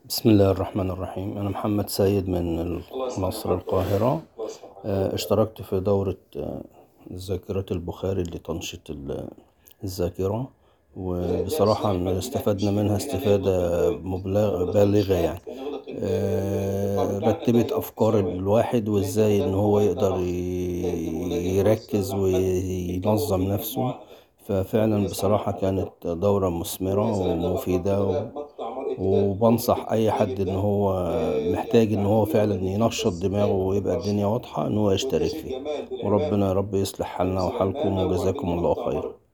بسم الله الرحمن الرحيم أنا محمد سيد من مصر القاهرة اشتركت في دورة ذاكرة البخاري لتنشيط الذاكرة وبصراحة استفدنا منها استفادة بالغة يعني رتبت أفكار الواحد وازاي ان هو يقدر يركز وينظم نفسه ففعلا بصراحة كانت دورة مثمرة ومفيدة وبنصح أي حد ان هو محتاج ان هو فعلا ينشط دماغه ويبقى الدنيا واضحة ان هو يشترك فيها وربنا يارب يصلح حالنا وحالكم وجزاكم الله خيرا